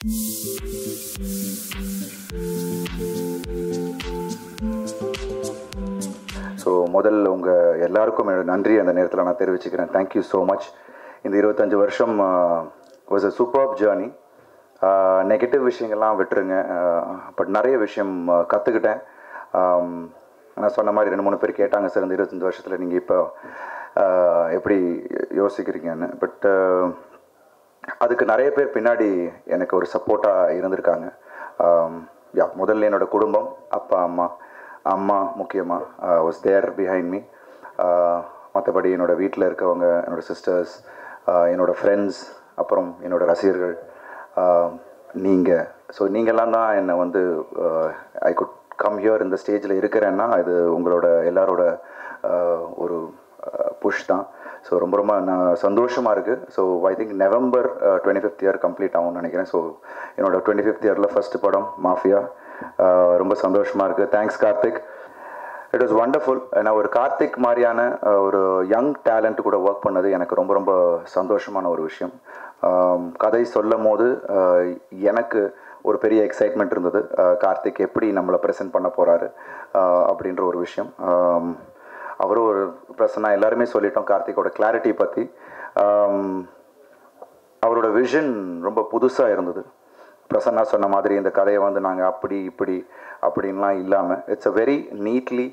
So முதல்ல உங்கள் எல்லாருக்கும் என்னோட நன்றி அந்த நேரத்தில் நான் தெரிவிச்சுக்கிறேன் தேங்க்யூ ஸோ மச் இந்த இருபத்தஞ்சு வருஷம் was a super journey negative விஷயங்கள்லாம் விட்டுருங்க பட் நிறைய விஷயம் கற்றுக்கிட்டேன் நான் சொன்ன மாதிரி ரெண்டு மூணு பேர் கேட்டாங்க சார் இந்த இருபத்தஞ்சி வருஷத்தில் நீங்கள் இப்போ ஆஹ், எப்படி யோசிக்கிறீங்கன்னு பட் அதுக்கு நிறைய பேர் பின்னாடி எனக்கு ஒரு சப்போர்ட்டாக இருந்திருக்காங்க யா முதல்ல என்னோட குடும்பம் அப்பா அம்மா அம்மா முக்கியமாக வாஸ் தேர் பிஹைண்ட் மீ மற்றபடி என்னோட வீட்டில் இருக்கவங்க என்னோட சிஸ்டர்ஸ் என்னோட ஃப்ரெண்ட்ஸ் அப்புறம் என்னோட ரசிகர்கள் நீங்கள் ஸோ நீங்கள்லாம் தான் என்னை வந்து ஐ குட் கம் ஹியர் இந்த ஸ்டேஜில் இருக்கிறேன்னா இது உங்களோட எல்லாரோட ஆஹ், ஒரு புஷ் தான் ஸோ ரொம்ப ரொம்ப நான் சந்தோஷமாக இருக்குது so I think November twenty fifth year complete ஆகும்னு நினைக்கிறேன் ஸோ என்னோட டுவெண்ட்டி ஃபிஃப்த் இயரில் ஃபஸ்ட்டு படம் மாஃபியா ரொம்ப சந்தோஷமாக இருக்குது thanks Karthik it was wonderful நான் ஒரு கார்த்திக் மாதிரியான அஹ், ஒரு யங் டேலண்ட் கூட ஒர்க் பண்ணது எனக்கு ரொம்ப ரொம்ப சந்தோஷமான ஒரு விஷயம் ஆம், கதை சொல்லும் போது அஹ், எனக்கு ஒரு பெரிய எக்ஸைட்மெண்ட் இருந்தது அஹ், கார்த்திக் எப்படி நம்மளை ப்ரெசென்ட் பண்ண போகிறாரு அப்படின்ற ஒரு விஷயம் ஆம், அவரும் ஒரு பிரசன்னா எல்லாருமே சொல்லிட்டோம் கார்த்திக்கோட கிளாரிட்டி பற்றி அவரோட விஷன் ரொம்ப புதுசாக இருந்தது பிரசன்னா சொன்ன மாதிரி இந்த கதையை வந்து நாங்கள் அப்படி இப்படி அப்படின்லாம் இல்லாமல் இட்ஸ் அ வெரி நீட்லி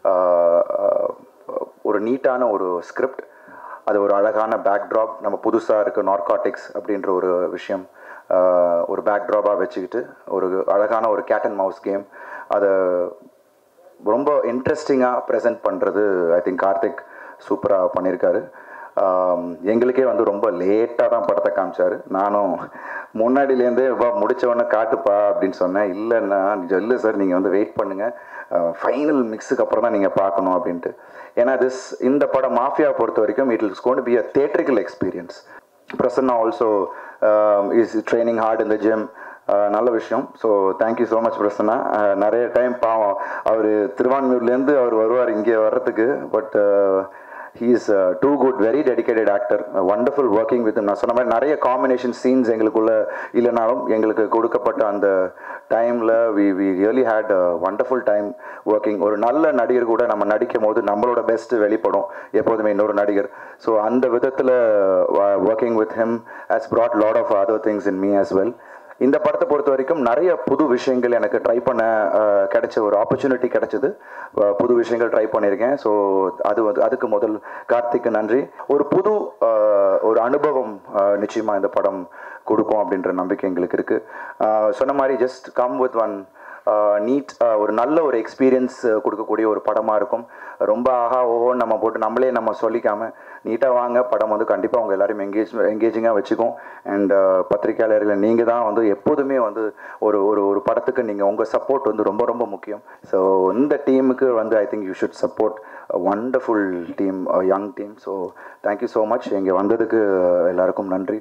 ஒரு நீட்டான ஒரு ஸ்கிரிப்ட் அது ஒரு அழகான பேக்ட்ராப் நம்ம புதுசாக இருக்க நார்காட்டிக்ஸ் அப்படின்ற ஒரு விஷயம் ஆஹ், ஒரு பேக்ட்ராப்பாக வச்சுக்கிட்டு ஒரு அழகான ஒரு கேட் அண்ட் மவுஸ் கேம் அதை ரொம்ப இன்ட்ரெஸ்டிங்காக ப்ரெசென்ட் பண்ணுறது ஐ திங்க் கார்த்திக் சூப்பராக பண்ணியிருக்காரு ஆம், எங்களுக்கே வந்து ரொம்ப லேட்டாக தான் படத்தை காமிச்சாரு நானும் முன்னாடியிலேருந்தே வா முடிச்ச உடனே காட்டுப்பா அப்படின்னு சொன்னேன் இல்லைண்ணா இல்லை சார் நீங்கள் வந்து வெயிட் பண்ணுங்கள் ஃபைனல் மிக்ஸுக்கு அப்புறம் தான் நீங்கள் பார்க்கணும் அப்படின்ட்டு ஏன்னா திஸ் இந்த படம் மாஃபியா பொறுத்த வரைக்கும் it is gonna be a theatrical experience Prasanna also is training hard இந்த ஜிம் நல்ல விஷயம் so thank you so much Prasanna ah, நிறைய டைம் பாவம் அவர் திருவான்மியூர்லேருந்து அவர் வருவார் இங்கே வர்றதுக்கு but he is too good very dedicated actor wonderful working with நான் சொன்ன மாதிரி நிறைய காம்பினேஷன் சீன்ஸ் எங்களுக்குள்ள இல்லைனாலும் எங்களுக்கு கொடுக்கப்பட்ட அந்த டைமில் we we really had wonderful time working ஒரு நல்ல நடிகர் கூட நம்ம நடிக்கும் போது நம்மளோட பெஸ்ட் வெளிப்படும் எப்போதுமே இன்னொரு நடிகர் ஸோ அந்த விதத்தில் working with him has brought lot of other things in me as well இந்த படத்தை பொறுத்த வரைக்கும் நிறைய புது விஷயங்கள் எனக்கு ட்ரை பண்ண அஹ், கிடைச்ச ஒரு ஆப்பர்ச்சுனிட்டி கிடைச்சது அஹ், புது விஷயங்கள் ட்ரை பண்ணியிருக்கேன் ஸோ அது வந்து- அதுக்கு முதல் கார்த்திக்கு நன்றி ஒரு புது அஹ், ஒரு அனுபவம் அஹ், நிச்சயமா இந்த படம் கொடுக்கும் அப்படின்ற நம்பிக்கை எங்களுக்கு இருக்கு அஹ், சொன்ன மாதிரி just come with one need ஒரு நல்ல ஒரு எக்ஸ்பீரியன்ஸ் கொடுக்கக்கூடிய ஒரு படமாக இருக்கும் ரொம்ப ஆஹா ஓஹோன்னு நம்ம போட்டு நம்மளே நம்ம சொல்லிக்காம நீட்டாக வாங்க படம் வந்து கண்டிப்பாக உங்கள் எல்லாரையும் எங்கேஜ் எங்கேஜிங்காக வச்சுக்கும் அண்ட் பத்திரிக்கையாளர்கள் நீங்கள் தான் வந்து எப்போதுமே வந்து ஒரு ஒரு ஒரு படத்துக்கு நீங்கள் உங்கள் சப்போர்ட் வந்து ரொம்ப ரொம்ப முக்கியம் ஸோ இந்த டீமுக்கு வந்து I think you should support wonderful team young team so thank you so much இங்கே வந்ததுக்கு எல்லாருக்கும் நன்றி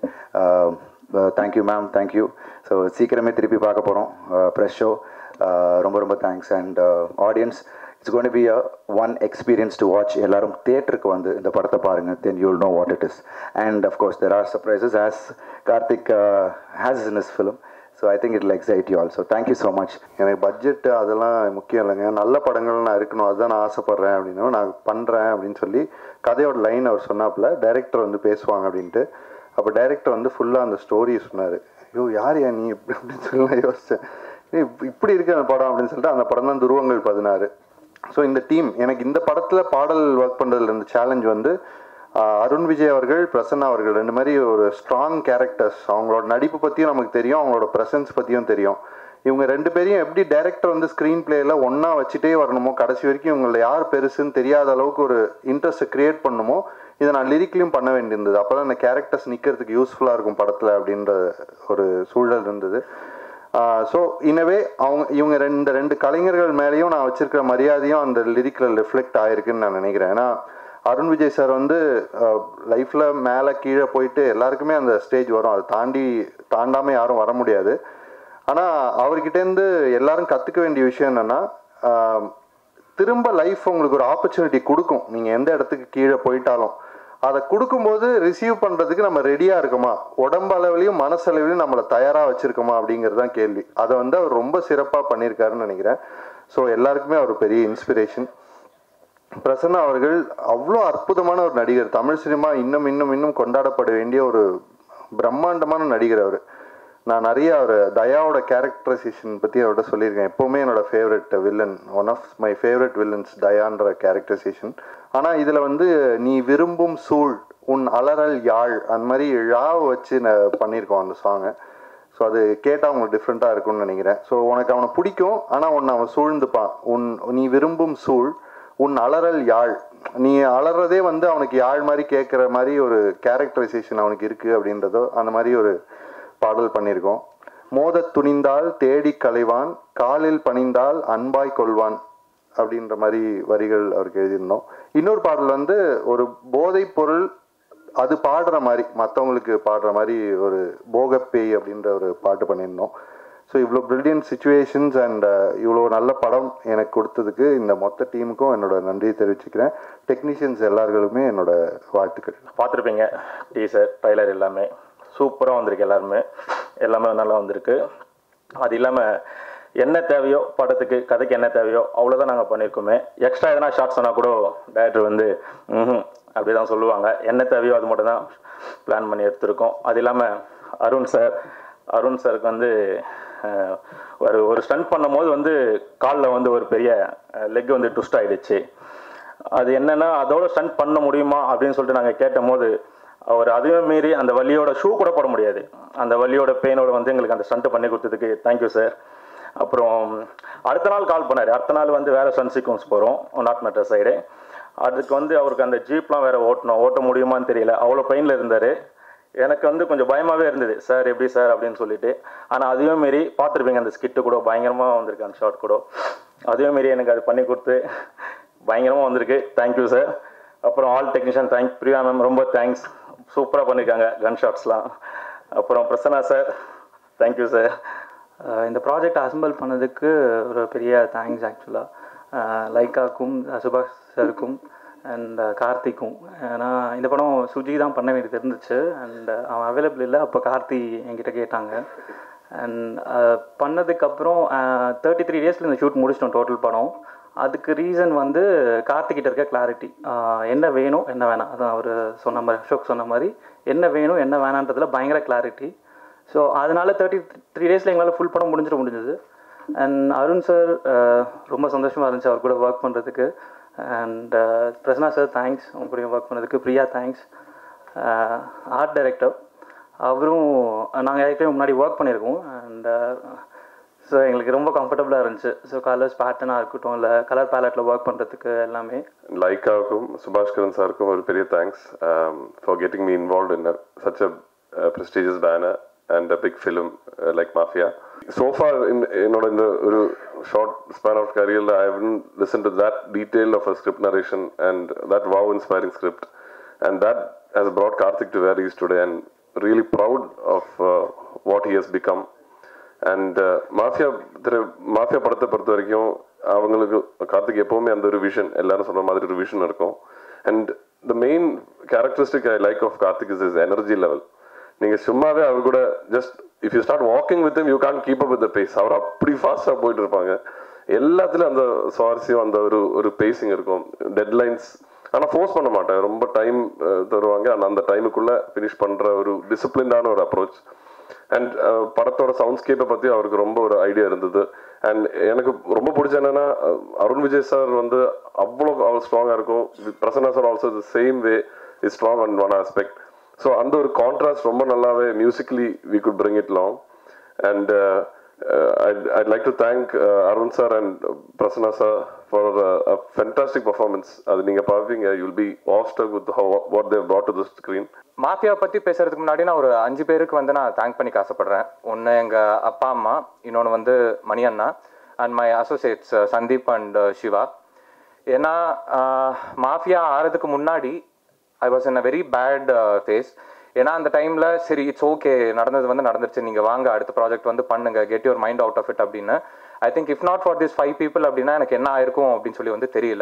தேங்க்யூ மேம் தேங்க்யூ ஸோ சீக்கிரமே திருப்பி பார்க்க போகிறோம் ப்ரெஷ் ஷோ ரொம்ப ரொம்ப thanks and audience it's gonna be a one experience to watch எல்லாரும் தேட்டருக்கு வந்து இந்த படத்தை பாருங்கள் then you'll know what it is and of course there are surprises as Karthik has in his film so I think it like excite you also thank you so much எனக்கு budget அதெல்லாம் முக்கியம் இல்லைங்க நல்ல படங்கள் நான் இருக்கணும் அதுதான் நான் ஆசைப்பட்றேன் அப்படின்னா நான் பண்ணுறேன் அப்படின்னு சொல்லி கதையோட லைன் அவர் சொன்னாப்புல டைரக்டர் வந்து பேசுவாங்க அப்படின்ட்டு அப்போ டைரக்டர் வந்து ஃபுல்லாக அந்த ஸ்டோரி சொன்னார் ஐயோ யார் யா நீ இப்படி அப்படின்னு சொல்லி நான் யோசித்தேன் ஏய், இப்ப- இப்படி இருக்கு அந்த படம் அப்படின்னு சொல்லிட்டு அந்த படம் தான் துருவங்கள் பதினாறு ஸோ இந்த டீம் எனக்கு இந்த படத்தில் பாடல் ஒர்க் பண்ணுறதுல இருந்த சேலஞ்ச் வந்து ஆஹ், அருண் விஜய் அவர்கள் பிரசன்னா அவர்கள் ரெண்டு மாதிரி ஒரு ஸ்ட்ராங் கேரக்டர்ஸ் அவங்களோட நடிப்பு பற்றியும் நமக்கு தெரியும் அவங்களோட ப்ரெசன்ஸ் பற்றியும் தெரியும் இவங்க ரெண்டு பேரையும் எப்படி டைரக்டர் வந்து ஸ்க்ரீன் பிளேல ஒன்றா வச்சுட்டே வரணுமோ கடைசி வரைக்கும் இவங்கள யார் பெருசுன்னு தெரியாத அளவுக்கு ஒரு இன்ட்ரெஸ்ட்டை கிரியேட் பண்ணுமோ இதை நான் லிரிக்லையும் பண்ண வேண்டியிருந்தது அப்போ தான் அந்த கேரக்டர்ஸ் நிற்கிறதுக்கு யூஸ்ஃபுல்லாக இருக்கும் படத்தில் அப்படின்ற ஒரு சூழல் இருந்தது ஸோ இனவே அவங்க இவங்க ரெண்டு ரெண்டு கலைஞர்கள் மேலேயும் நான் வச்சிருக்கிற மரியாதையும் அந்த லிரிக்கில் ரிஃப்ளெக்ட் ஆயிருக்குன்னு நான் நினைக்கிறேன் ஏன்னா அருண் விஜய் சார் வந்து லைஃப்பில் மேலே கீழே போயிட்டு எல்லாருக்குமே அந்த ஸ்டேஜ் வரும் அதை தாண்டி தாண்டாமல் யாரும் வர முடியாது ஆனால் அவர்கிட்டேருந்து எல்லாரும் கற்றுக்க வேண்டிய விஷயம் என்னென்னா திரும்ப லைஃப் உங்களுக்கு ஒரு ஆப்பர்ச்சுனிட்டி கொடுக்கும் நீங்கள் எந்த இடத்துக்கு கீழே போயிட்டாலும் அதை கொடுக்கும்போது ரிசீவ் பண்ணுறதுக்கு நம்ம ரெடியாக இருக்கோமா உடம்பளவுலையும் மனசளவுலையும் நம்மளை தயாராக வச்சுருக்கோமா அப்படிங்கிறது தான் கேள்வி அதை வந்து அவர் ரொம்ப சிறப்பாக பண்ணியிருக்காருன்னு நினைக்கிறேன் ஸோ எல்லாருக்குமே அவர் பெரிய இன்ஸ்பிரேஷன் பிரசன்னா அவர்கள் அவ்வளோ அற்புதமான ஒரு நடிகர் தமிழ் சினிமா இன்னும் இன்னும் இன்னும் கொண்டாடப்பட வேண்டிய ஒரு பிரம்மாண்டமான நடிகர் அவர் நான் நிறைய அவர் தயாவோட கேரக்டரைசேஷன் பற்றி அவர்கிட்ட சொல்லியிருக்கேன் எப்போவுமே என்னோட favourite villain one of my favourite villains தயான்ற கேரக்டரைசேஷன் ஆனால் இதில் வந்து நீ விரும்பும் சூழ் உன் அலறல் யாழ் அந்த மாதிரி ழாவை வச்சு நான் பண்ணியிருக்கோம் அந்த சாங்கை ஸோ அது கேட்டால் உங்களுக்கு டிஃப்ரெண்ட்டாக இருக்கும்னு நினைக்கிறேன் ஸோ உனக்கு அவனை பிடிக்கும் ஆனால் உன்னை அவன் சூழ்ந்துப்பான் உன் நீ விரும்பும் சூழ் உன் அலறல் யாழ் நீ அலறதே வந்து அவனுக்கு யாழ் மாதிரி கேட்குற மாதிரி ஒரு கேரக்டரைசேஷன் அவனுக்கு இருக்குது அப்படின்றதோ அந்த மாதிரி ஒரு பாடல் பண்ணியிருக்கோம் மோதத் துணிந்தால் தேடி கலைவான் காலில் பணிந்தால் அன்பாய் கொள்வான் அப்படின்ற மாதிரி வரிகள் அவருக்கு எழுதியிருந்தோம் இன்னொரு பாடல் வந்து ஒரு போதைப் பொருள் அது பாடுற மாதிரி மற்றவங்களுக்கு பாடுற மாதிரி ஒரு போகப்பேய் அப்படின்ற ஒரு பாட்டு பண்ணியிருந்தோம் ஸோ இவ்வளோ பிரில்லியன்ட் சுச்சுவேஷன்ஸ் அண்ட் இவ்வளோ நல்ல படம் எனக்கு கொடுத்ததுக்கு இந்த மொத்த டீமுக்கும் என்னோட நன்றியை தெரிவிச்சுக்கிறேன் டெக்னீஷியன்ஸ் எல்லார்களுமே என்னோட வாழ்த்துக்கள் பார்த்துருப்பீங்க டீசர் ட்ரைலர் எல்லாமே சூப்பராக வந்திருக்கு எல்லாருமே எல்லாமே நல்லா வந்திருக்கு அது இல்லாமல் என்ன தேவையோ படத்துக்கு கதைக்கு என்ன தேவையோ அவ்வளோதான் நாங்கள் பண்ணியிருக்கோமே எக்ஸ்ட்ரா எதனா ஷார்ட்ஸ் சொன்னால் கூட டேரக்டர் வந்து ம் அப்படி தான் சொல்லுவாங்க என்ன தேவையோ அது மட்டும் தான் பிளான் பண்ணி எடுத்திருக்கோம் அது இல்லாமல் அருண் சார் அருண் சாருக்கு வந்து அஹ், ஒரு ஒரு ஸ்டண்ட் பண்ணும்போது வந்து காலில் வந்து ஒரு பெரிய லெக் வந்து ட்விஸ்ட் ஆயிடுச்சு அது என்னன்னா அதோட ஸ்டண்ட் பண்ண முடியுமா அப்படின்னு சொல்லிட்டு நாங்கள் கேட்டும் போது அவர் அதையும் மீறி அந்த வலியோட ஷூ கூட போட முடியாது அந்த வலியோட பெயினோட வந்து எங்களுக்கு அந்த ஸ்டண்ட் பண்ணி கொடுத்ததுக்கு தேங்க்யூ சார் அப்புறம் அடுத்த நாள் கால் பண்ணார் அடுத்த நாள் வந்து வேற ஸ்டண்ட் சீக்வன்ஸ் போகிறோம் நாட் மெட்டர் சைடு அதுக்கு வந்து அவருக்கு அந்த ஜீப்லாம் வேற ஓட்டணும் ஓட்ட முடியுமான்னு தெரியல அவ்வளோ பெயினில் இருந்தார் எனக்கு வந்து கொஞ்சம் பயமாகவே இருந்தது சார் எப்படி சார் அப்படின்னு சொல்லிட்டு ஆனால் அதையும் மீறி பார்த்துருப்பீங்க அந்த ஸ்கிட்டு கூட பயங்கரமாக வந்திருக்கு அந்த ஷாட் கூட அதையும் மீறி எனக்கு அது பண்ணி கொடுத்து பயங்கரமாக வந்திருக்கு தேங்க்யூ சார் அப்புறம் all technician thank Priya ma'am ரொம்ப தேங்க்ஸ் சூப்பராக பண்ணியிருக்காங்க கன் ஷாட்ஸ்லாம் அப்புறம் Prasanna sir thank you sir ah இந்த ப்ராஜெக்ட் அசம்பிள் பண்ணதுக்கு ஒரு பெரிய தேங்க்ஸ் ஆக்சுவலாக லைக்காக்கும் சுபாஷ் சாருக்கும் அண்ட் கார்த்திக்கும் ஏன்னா இந்த படம் சுஜி தான் பண்ண வேண்டியது இருந்துச்சு அண்ட் அவன் அவைலபிள் இல்லை அப்போ கார்த்தி என்கிட்ட கேட்டாங்க அண்ட் பண்ணதுக்கப்புறம் தேர்ட்டி த்ரீ டேஸில் இந்த ஷூட் முடிச்சிட்டோம் டோட்டல் படம் அதுக்கு ரீசன் வந்து கார்த்திகிட்ட இருக்க கிளாரிட்டி என்ன வேணும் என்ன வேணாம் அதான் அவர் சொன்ன மாதிரி அசோக் சொன்ன மாதிரி என்ன வேணும் என்ன வேணான்றதுல பயங்கர கிளாரிட்டி ஸோ அதனால தேர்ட்டி த்ரீ டேஸில் எங்களால் ஃபுல் படம் முடிஞ்சிட முடிஞ்சது அண்ட் அருண் சார் ரொம்ப சந்தோஷமாக இருந்துச்சு அவர் கூட ஒர்க் பண்ணுறதுக்கு அண்ட் பிரசன்னா சார் தேங்க்ஸ் அவங்க கூட ஒர்க் பண்ணதுக்கு பிரியா தேங்க்ஸ் ஆர்ட் டைரக்டர் அவரும் நாங்கள் ஏற்கனவே முன்னாடி ஒர்க் பண்ணியிருக்கோம் அண்ட் ஸோ எங்களுக்கு ரொம்ப கம்ஃபர்டபுளாக இருந்துச்சு ஸோ கலர்ஸ் பேட்டர்னாக இருக்கட்டும் இல்லை கலர் பேலட்டில் ஒர்க் பண்ணுறதுக்கு எல்லாமே லைக்காவுக்கும் சுபாஷ்கரன் சாருக்கும் ஒரு பெரிய thanks for getting me involve in such a prestigious banner and a big film like Mafia so far என்னோட இந்த ஒரு ஷார்ட் ஸ்பேன் ஆஃப் கரியரில் I haven listen to that detail of a script narration and that wow inspiring script and that has brought Karthik to where is today and really proud of what he has become and Mafia திரு Mafia படத்தை பொறுத்த வரைக்கும் அவங்களுக்கு கார்த்திக் எப்பவுமே அந்த ஒரு vision எல்லாரும் சொன்ன மாதிரி ஒரு விஷன் இருக்கும் and the main characteristic I like of Karthik is is energy level நீங்க சும்மாவே அவர் கூட just if you start walking with you can keep up with pace அவர் அப்படி ஃபாஸ்டா போயிட்டு இருப்பாங்க எல்லாத்துலயும் அந்த சுவாரஸ்யம் அந்த ஒரு ஒரு பேசிங் இருக்கும் டெட்லைன்ஸ் ஆனா ஃபோர்ஸ் பண்ண மாட்டேன் ரொம்ப டைம் தருவாங்க ஆனா அந்த டைமுக்குள்ள ஃபினிஷ் பண்ற ஒரு டிசிப்ளின்டான ஒரு அப்ரோச் அண்ட் படத்தோட சவுண்ட்ஸ்கேப்பை பற்றி அவருக்கு ரொம்ப ஒரு ஐடியா இருந்தது அண்ட் எனக்கு ரொம்ப பிடிச்ச என்னன்னா அஹ், அருண் விஜய் சார் வந்து அவ்வளோ அவர் ஸ்ட்ராங்காக இருக்கும் Prasanna sir also the same way is strong and one aspect so அந்த ஒரு கான்ட்ராஸ்ட் ரொம்ப நல்லாவே musically we could bring it long and I'd like to thank uh, Arun sir and uh, Prasanna sir for uh, a fantastic performance. அது நீங்க பார்ப்பீங்க you'll be awestruck with how what they've brought to the screen. Mafia பற்றி பேசுறதுக்கு முன்னாடி நான் ஒரு அஞ்சு பேருக்கு வந்து நான் தேங்க் பண்ணிக்க ஆசைப்படுறேன் ஒன்று எங்கள் அப்பா அம்மா இன்னொன்று வந்து மணி அண்ணா and my associates Sandeep and Siva ஏன்னா மாஃபியா ஆறதுக்கு முன்னாடி I was in a very bad phase ஏன்னா அந்த டைமில் சரி இட்ஸ் ஓகே நடந்தது வந்து நடந்துருச்சு நீங்கள் வாங்க அடுத்த ப்ராஜெக்ட் வந்து பண்ணுங்க get your mind out of it அப்படின்னு I think if not for this five people அப்படின்னா எனக்கு என்ன ஆயிருக்கும் அப்படின்னு சொல்லி வந்து தெரியல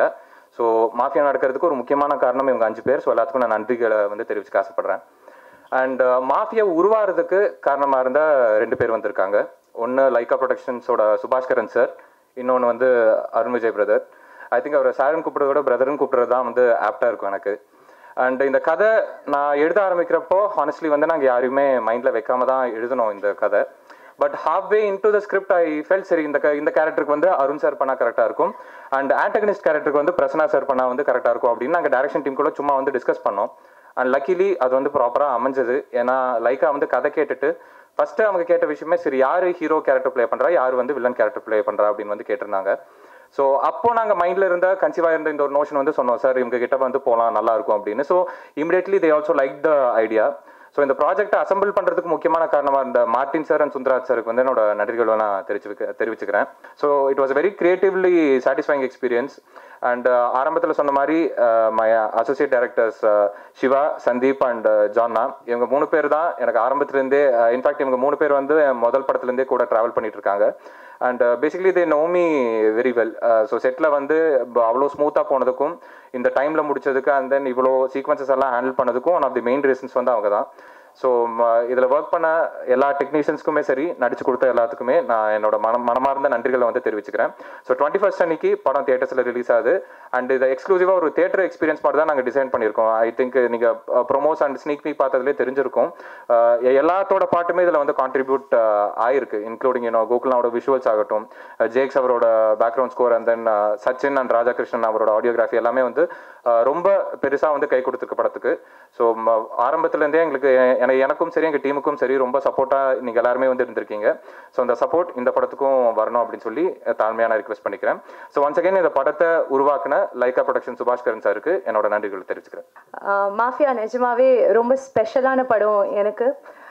ஸோ மாஃபியா நடக்கிறதுக்கு ஒரு முக்கியமான காரணம் இவங்க அஞ்சு பேர் ஸோ எல்லாத்துக்கும் நான் நன்றிகளை வந்து தெரிவிச்சுக்க ஆசைப்படுறேன் அண்ட் மாஃபியா உருவாகிறதுக்கு காரணமாக இருந்த ரெண்டு பேர் வந்திருக்காங்க ஒன்று லைக்கா ப்ரொடக்ஷன்ஸோட சுபாஷ்கரன் சார் இன்னொன்று வந்து Arun Vijay brother I think அவரை சாரன் கூப்பிட்றத விட பிரதர்னு கூப்பிட்றது தான் வந்து ஆப்டாக இருக்கும் எனக்கு அண்ட் இந்த கதை நான் எழுத ஆரம்பிக்கிறப்போ ஹானஸ்ட்லி வந்து நாங்கள் யாரையுமே மைண்டில் வைக்காம தான் எழுதணும் இந்த கதை but halfway into the script I fell சரி இந்த க- இந்த கேரக்டருக்கு வந்து அருண் சார் பண்ணால் கரெக்டாக இருக்கும் அண்ட் ஆண்டகனிஸ்ட் கேரக்டருக்கு வந்து பிரசனா சார் பண்ணால் வந்து கரெக்டாக இருக்கும் அப்படின்னு நாங்கள் டேரக்ஷன் டீம் கூட சும்மா வந்து டிஸ்கஸ் பண்ணோம் அண்ட் லக்கிலி அது வந்து ப்ராப்பராக அமைஞ்சது ஏன்னா லைக்கா வந்து கதை கேட்டுட்டு ஃபர்ஸ்ட் அவங்க கேட்ட விஷயமே சரி யார் ஹீரோ கேரக்டர் ப்ளே பண்ணுறா யார் வந்து வில்லன் கேரக்டர் ப்ளே பண்ணுறா அப்படின்னு வந்து கேட்டிருந்தாங்க ஸோ அப்போ நாங்கள் மைண்டில் இருந்த கன்சீவாக இருந்த இந்த ஒரு நோஷன் வந்து சொன்னோம் சார் இவங்க கிட்ட வந்து போகலாம் நல்லா இருக்கும் அப்படின்னு so immediately they also like the idea so இந்த ப்ராஜெக்ட்டை அசம்பிள் பண்ணுறதுக்கு முக்கியமான காரணமாக இருந்த மார்ட்டின் சார் அண்ட் சுந்தராஜ் சாருக்கு வந்து என்னோட நன்றிகளை நான் தெரிவிச்சு தெரிவிச்சுக்கிறேன் so it was very creatively satisfying experience and ஆரம்பத்தில் சொன்ன மாதிரி my associate directors Siva Sandeep and ஜான்னா இவங்க மூணு பேர் தான் எனக்கு ஆரம்பத்துலேருந்தே இன்ஃபேக்ட் இவங்க மூணு பேர் வந்து என் முதல் படத்துலேருந்தே கூட ட்ராவல் பண்ணிட்டு இருக்காங்க and basically they know me very well so செட்டில் வந்து ப- அவ்வளோ ஸ்மூத்தாக போனதுக்கும் இந்த டைமில் முடிச்சதுக்கு அண்ட் தென் இவ்வளோ சீக்வன்சஸ் எல்லாம் ஹேண்டில் பண்ணதுக்கும் one of the main reasons வந்து அவங்க தான் ஸோ இதில் ஒர்க் பண்ண எல்லா டெக்னீஷியன்ஸ்க்குமே சரி நடிச்சு கொடுத்த எல்லாத்துக்குமே நான் என்னோட மனம் மனமார்ந்த நன்றிகளை வந்து தெரிவிச்சுக்கிறேன் ஸோ டுவெண்ட்டி ஃபர்ஸ்ட் அன்னைக்கு படம் தியேட்டர்ஸில் ரிலீஸ் ஆகுது அண்ட் இதை எக்ஸ்க்ளூசிவாக ஒரு தியேட்டர் எக்ஸ்பீரியன்ஸ் மாதிரி தான் நாங்கள் டிசைன் பண்ணியிருக்கோம் ஐ திங்க் நீங்கள் ப்ரொமோஸ் அண்ட் ஸ்னீக் மீ பார்த்ததுலேயே தெரிஞ்சிருக்கும் அஹ் எல்லாத்தோட பாட்டுமே இதில் வந்து கான்ட்ரிபியூட் ஆயிருக்கு இன்க்ளூடிங் யூனோ கோகுலாவோட விஷுவல்ஸ் ஆகட்டும் ஜேக்ஸ் அவரோட background score and then Sachin and Radhakrishnan அவரோட ஆடியோகிராஃபி எல்லாமே வந்து அஹ் ரொம்ப பெருசாக வந்து கை கொடுத்துருக்கு படத்துக்கு ஸோ ஆரம்பத்துலேருந்தே எங்களுக்கு என எனக்கும் சரி எங்கள் டீமுக்கும் சரி ரொம்ப சப்போர்ட்டாக நீங்கள் எல்லாருமே வந்து இருந்திருக்கீங்க ஸோ அந்த சப்போர்ட் இந்த படத்துக்கும் வரணும் அப்படின்னு சொல்லி தாழ்மையான ரிக்வெஸ்ட் பண்ணிக்கிறேன் ஸோ ஒன்ஸ் அகைன் இந்த படத்தை உருவாக்குன லைக்கா ப்ரொடக்ஷன் சுபாஷ் கரன் சாருக்கு என்னோட நன்றிகள் தெரிவிச்சுக்கிறேன் மாஃபியா நிஜமாவே ரொம்ப ஸ்பெஷலான படம் எனக்கு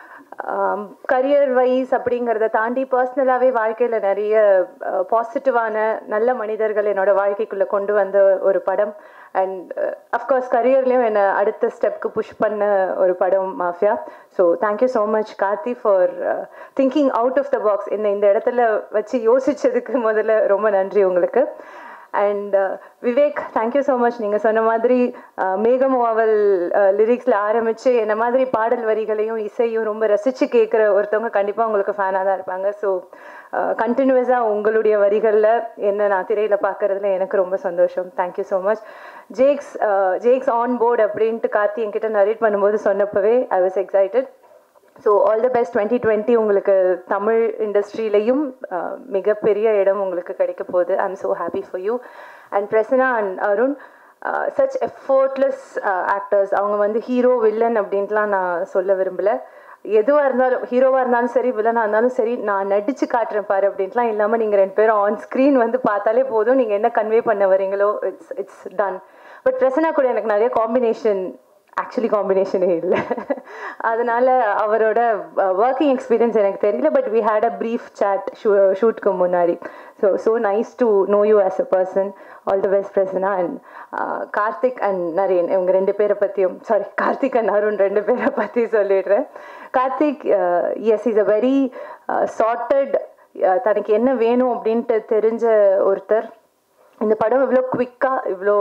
கரியர் வைஸ் அப்படிங்கிறத தாண்டி பர்சனலாகவே வாழ்க்கையில் நிறைய பாசிட்டிவான நல்ல மனிதர்கள் என்னோட வாழ்க்கைக்குள்ளே கொண்டு வந்த ஒரு படம் அண்ட் அஃப்கோர்ஸ் கரியர்லேயும் என்னை அடுத்த ஸ்டெப்க்கு புஷ் பண்ண ஒரு படம் Mafia so thank you so much Karthi for thinking out of the box என்னை இந்த இடத்துல வச்சு யோசிச்சதுக்கு முதல்ல ரொம்ப நன்றி உங்களுக்கு and Vivek thank you so much நீங்கள் சொன்ன மாதிரி uh, மேகம் ஓவல் லிரிக்ஸில் ஆரம்பித்து என்ன மாதிரி பாடல் வரிகளையும் இசையும் ரொம்ப ரசித்து கேட்குற ஒருத்தவங்க கண்டிப்பாக உங்களுக்கு ஃபேனாக தான் இருப்பாங்க ஸோ கண்டினியூஸாக உங்களுடைய வரிகளில் என்ன நான் திரையில் பார்க்குறதுல எனக்கு ரொம்ப சந்தோஷம் thank you so much Jakes Jakes on board அப்படின்ட்டு கார்த்தி என்கிட்ட நரேட் பண்ணும்போது சொன்னப்பவே I was excited so all the best twenty twenty உங்களுக்கு தமிழ் இண்டஸ்ட்ரியிலையும் மிகப்பெரிய இடம் உங்களுக்கு கிடைக்க போகுது I am so happy for you and Prasanna and Arun such effortless actors அவங்க வந்து ஹீரோ வில்லன் அப்படின்ட்டுலாம் நான் சொல்ல விரும்பல எதுவாக இருந்தாலும் ஹீரோவாக இருந்தாலும் சரி வில்லனாக இருந்தாலும் சரி நான் நடிச்சு காட்டுறேன் பாரு அப்படின்ட்டுலாம் இல்லாமல் நீங்கள் ரெண்டு பேரும் ஆன் ஸ்க்ரீன் வந்து பார்த்தாலே போதும் நீங்கள் என்ன கன்வே பண்ண வரீங்களோ it's it's done but Prasanna கூட எனக்கு நிறைய காம்பினேஷன் ஆக்சுவலி காம்பினேஷனே இல்லை அதனால அவரோட ஒர்க்கிங் எக்ஸ்பீரியன்ஸ் எனக்கு தெரியல but we had a brief chat ஷூ ஷூட்க்கு முன்னாடி so so nice to know you as a person all the best Prasanna and Karthik and Naren இவங்க ரெண்டு பேரை பற்றியும் சாரி கார்த்திக் அண்ட் அருண் ரெண்டு பேரை பற்றி சொல்லிடுறேன் Karthik is is a very charted தனக்கு என்ன வேணும் அப்படின்ட்டு தெரிஞ்ச ஒருத்தர் இந்த படம் இவ்வளோ குவிக்காக இவ்வளோ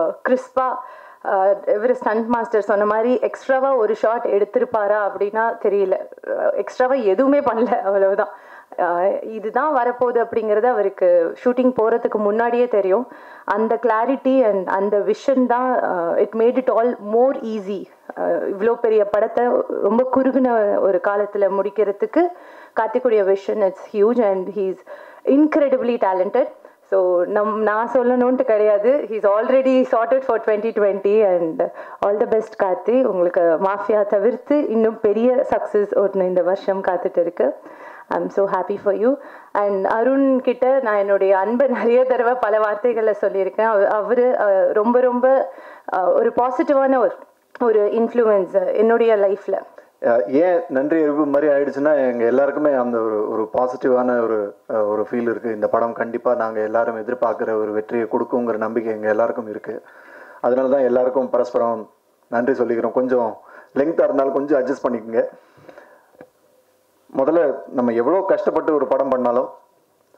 கிறிஸ்பாக இவர் ஸ்டண்ட் மாஸ்டர் சொன்ன மாதிரி எக்ஸ்ட்ராவாக ஒரு ஷாட் எடுத்திருப்பாரா அப்படின்னா தெரியல எக்ஸ்ட்ராவாக எதுவுமே பண்ணல அவ்வளவுதான் அஹ் இதுதான் வரப்போகுது அப்படிங்கிறது அவருக்கு ஷூட்டிங் போகிறதுக்கு முன்னாடியே தெரியும் அந்த கிளாரிட்டி அண்ட் அந்த விஷன் தான் it made it all more easy இவ்வளோ பெரிய படத்தை ரொம்ப குறுகின ஒரு காலத்தில் முடிக்கிறதுக்கு கார்த்திக்குடைய vision it's huge and he's incredibly talented so நம் நான் சொல்லணுன்ட்டு கிடையாது he's already charted for twenty twenty and all the best Karthi உங்களுக்கு மாஃபியா தவிர்த்து இன்னும் பெரிய சக்ஸஸ் ஒன்று இந்த வருஷம் காத்துட்டு இருக்கு I am so happy for you and Arun கிட்ட நான் என்னுடைய அன்பை நிறைய தடவை பல வார்த்தைகளில் சொல்லியிருக்கேன் அவர் ரொம்ப ரொம்ப அஹ், ஒரு பாசிட்டிவான ஒரு ஒரு இன்ஃப்ளூயன்ஸ் என்னுடைய லைஃப்பில் அஹ் ஏன் நன்றி அறிவு மாதிரி ஆயிடுச்சுன்னா எங்கள் எல்லாருக்குமே அந்த ஒரு ஒரு பாசிட்டிவான ஒரு அஹ், ஒரு ஃபீல் இருக்குது இந்த படம் கண்டிப்பாக நாங்கள் எல்லாரும் எதிர்பார்க்குற ஒரு வெற்றியை கொடுக்குங்கிற நம்பிக்கை எங்கள் எல்லாருக்கும் இருக்குது அதனால தான் எல்லாருக்கும் பரஸ்பரம் நன்றி சொல்லிக்கிறோம் கொஞ்சம் லெங்க்த்தாக இருந்தாலும் கொஞ்சம் அட்ஜஸ்ட் பண்ணிக்கோங்க முதல்ல நம்ம எவ்வளோ கஷ்டப்பட்டு ஒரு படம் பண்ணாலும்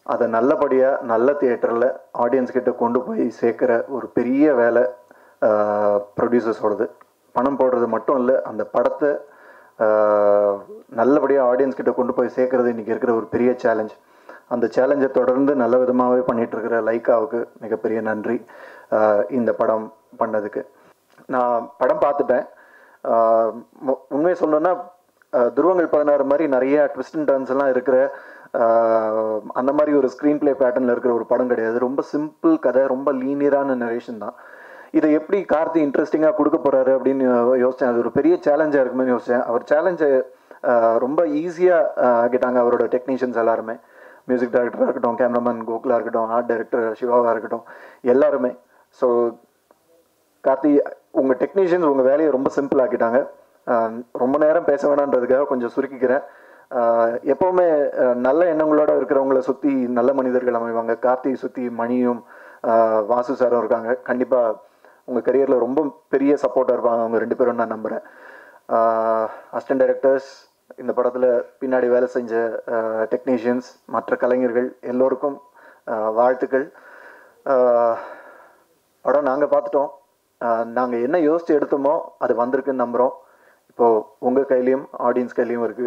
அதை நல்லபடியாக நல்ல தியேட்டரில் ஆடியன்ஸ் கிட்ட கொண்டு போய் சேர்க்குற ஒரு பெரிய வேலை ப்ரொடியூசர்ஸோடது பணம் போடுறது மட்டும் இல்லை அந்த படத்தை நல்லபடியாக ஆடியன்ஸ் கிட்ட கொண்டு போய் சேர்க்கறது இன்றைக்கி இருக்கிற ஒரு பெரிய சேலஞ்ச் அந்த சேலஞ்சை தொடர்ந்து நல்ல விதமாகவே பண்ணிட்டு இருக்கிற லைக்காவுக்கு மிகப்பெரிய நன்றி ஆஹ் இந்த படம் பண்ணதுக்கு நான் படம் பார்த்துட்டேன் ஆஹ் மு- உண்மையை சொல்லணும்னா ஆஹ் துருவங்கள் பதினாறு மாதிரி நிறைய ட்விஸ்ட் அண்ட் டர்ன்ஸ் எல்லாம் இருக்கிற ஆஹ் அந்த மாதிரி ஒரு ஸ்க்ரீன் ப்ளே பேட்டர்னில் இருக்கிற ஒரு படம் கிடையாது ரொம்ப சிம்பிள் கதை ரொம்ப லீனியரான நரேஷன் தான் இதை எப்படி கார்த்தி இன்ட்ரெஸ்டிங்காக கொடுக்க போறாரு அப்படின்னு யோசிச்சேன் அது ஒரு பெரிய சேலஞ்சாக இருக்குமே யோசிச்சேன் அவர் சேலஞ்சை ரொம்ப ஈஸியாக ஆக்கிட்டாங்க அவரோட டெக்னீஷியன்ஸ் எல்லாருமே மியூசிக் டைரக்டராக இருக்கட்டும் கேமராமேன் கோகுலா இருக்கட்டும் ஆர்ட் டைரக்டர் சிவாவாக இருக்கட்டும் எல்லாருமே ஸோ கார்த்தி உங்கள் டெக்னீஷியன்ஸ் உங்கள் வேலையை ரொம்ப சிம்பிள் ஆக்கிட்டாங்க ஆஹ் ரொம்ப நேரம் பேச வேணான்றதுக்காக கொஞ்சம் சுருக்கிக்கிறேன் ஆஹ் எப்பவுமே ஆஹ் நல்ல எண்ணங்களோட இருக்கிறவங்கள சுற்றி நல்ல மனிதர்கள் அமைவாங்க கார்த்தி சுற்றி மணியும் ஆஹ் வாசு சாரும் இருக்காங்க கண்டிப்பாக உங்கள் கரியரில் ரொம்ப பெரிய சப்போர்ட்டாக இருப்பாங்க அவங்க ரெண்டு பேரும் நான் நம்புகிறேன் அசிஸ்டன்ட் டைரக்டர்ஸ் இந்த படத்தில் பின்னாடி வேலை செஞ்ச டெக்னீஷியன்ஸ் மற்ற கலைஞர்கள் எல்லோருக்கும் ஆஹ் வாழ்த்துக்கள் ஆஹ் படம் நாங்கள் பார்த்துட்டோம் நாங்கள் என்ன யோசிச்சு எடுத்தோமோ அது வந்திருக்குன்னு நம்புகிறோம் இப்போது உங்கள் கையிலையும் ஆடியன்ஸ் கையிலையும் இருக்குது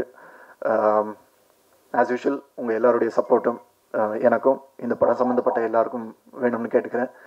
ஆஸ் யூஷுவல் உங்கள் எல்லாருடைய சப்போர்ட்டும் எனக்கும் இந்த படம் சம்மந்தப்பட்ட எல்லாருக்கும் வேணும்னு கேட்டுக்கிறேன்